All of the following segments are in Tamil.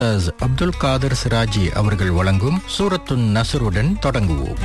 உஸ்தாஸ் அப்துல் காதர் சிராஜி அவர்கள் வழங்கும் சூரத்துன் நசருடன் தொடங்குவோம்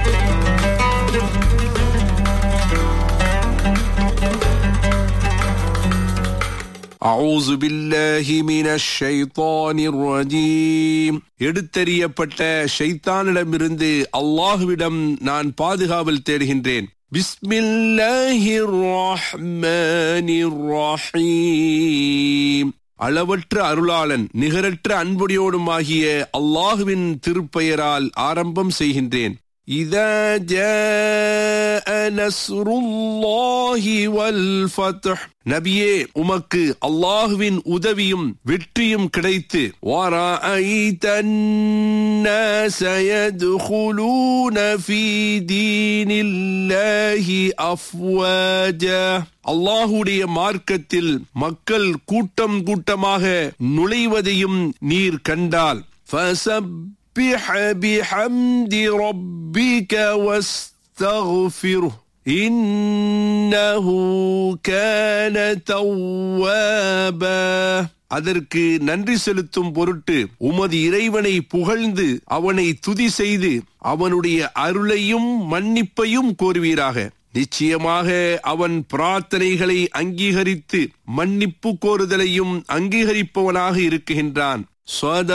அவுசு பில்லாஹி மினஷ் ஷைத்தானிர் ரஜீம் எடுத்தறியப்பட்ட ஷைத்தானிடமிருந்து அல்லாஹுவிடம் நான் பாதுகாவல் தேடுகின்றேன் பிஸ்மில்லாஹிர் ரஹ்மானிர் ரஹீம் அளவற்ற அருளாளன் நிகரற்ற அன்புடையோடுமாகிய அல்லாஹுவின் திருப்பெயரால் ஆரம்பம் செய்கின்றேன் إذا جاء نصر الله والفتح நபியே உமக்கு அல்லாஹுவின் உதவியும் வெற்றியும் கிடைத்து وَرَأَيْتَ النَّاسَ يَدْخُلُونَ فِي دِينِ اللَّهِ أَفْوَاجًا அல்லாஹுடைய மார்க்கத்தில் மக்கள் கூட்டம் கூட்டமாக நுழைவதையும் நீர் கண்டால் فَسَبِّحْ بحمد ربك واستغفره إنه كان توابا அதற்கு நன்றி செலுத்தும் பொருட்டு உமது இறைவனை புகழ்ந்து அவனை துதி செய்து அவனுடைய அருளையும் மன்னிப்பையும் கோருவீராக நிச்சயமாக அவன் பிரார்த்தனைகளை அங்கீகரித்து மன்னிப்பு கோருதலையும் அங்கீகரிப்பவனாக இருக்குகின்றான்